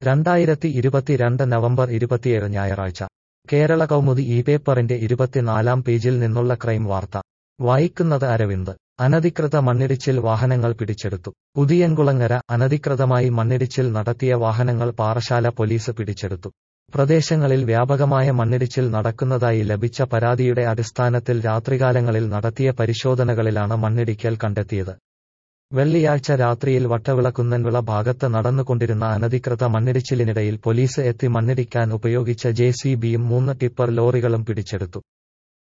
രണ്ടായിരത്തി ഇരുപത്തിരണ്ട് നവംബർ ഇരുപത്തിയേഴ് ഞായറാഴ്ച കേരള കൗമുദി ഈ പേപ്പറിന്റെ ഇരുപത്തിനാലാം പേജിൽ നിന്നുള്ള ക്രൈം വാർത്ത വായിക്കുന്നത് അരവിന്ദ് അനധികൃത മണ്ണിടിച്ചിൽ വാഹനങ്ങൾ പിടിച്ചെടുത്തു പുതിയൻകുളങ്ങര അനധികൃതമായി മണ്ണിടിച്ചിൽ നടത്തിയ വാഹനങ്ങൾ പാറശാല പോലീസ് പിടിച്ചെടുത്തു പ്രദേശങ്ങളിൽ വ്യാപകമായ മണ്ണിടിച്ചിൽ നടക്കുന്നതായി ലഭിച്ച പരാതിയുടെ അടിസ്ഥാനത്തിൽ രാത്രികാലങ്ങളിൽ നടത്തിയ പരിശോധനകളിലാണ് മണ്ണിടിക്കൽ കണ്ടെത്തിയത് വെള്ളിയാഴ്ച രാത്രിയിൽ വട്ടവിളക്കുന്നൻവിള ഭാഗത്ത് നടന്നുകൊണ്ടിരുന്ന അനധികൃത മണ്ണിടിച്ചിലിനിടയിൽ പോലീസ് എത്തി മണ്ണിടിക്കാൻ ഉപയോഗിച്ച ജെ സി ബിയും മൂന്ന് ടിപ്പർ ലോറികളും പിടിച്ചെടുത്തു